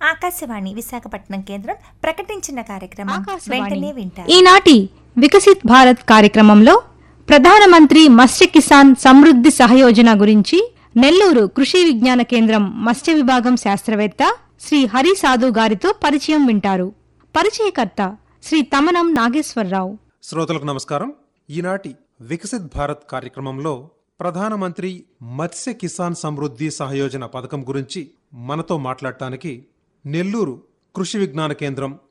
ఆకాశవాణి విశాఖపట్నం కేంద్రం ప్రకటించిన కార్యక్రమం ఆకాశవాణి. వెంటనే వింటారు ఈనాటి వికసిత్ భారత్ కార్యక్రమంలో ప్రధానమంత్రి మత్స్య కిసాన్ సమృద్ధి సహయోజన గురించి నెల్లూరు కృషి విజ్ఞాన కేంద్రం మత్స్య విభాగం శాస్త్రవేత్త శ్రీ హరి సాధు గారితో పరిచయం వింటారు పరిచయకర్త శ్రీ తమనం నాగేశ్వరరావు శ్రోతలకు నమస్కారం ఈనాటి వికసిత్ భారత్ కార్యక్రమంలో ప్రధానమంత్రి మత్స్య కిసాన్ సమృద్ధి సహయోజన పథకం గురించి మనతో మాట్లాడటానికి నెల్లూరు కృషి విజ్ఞాన కేంద్రం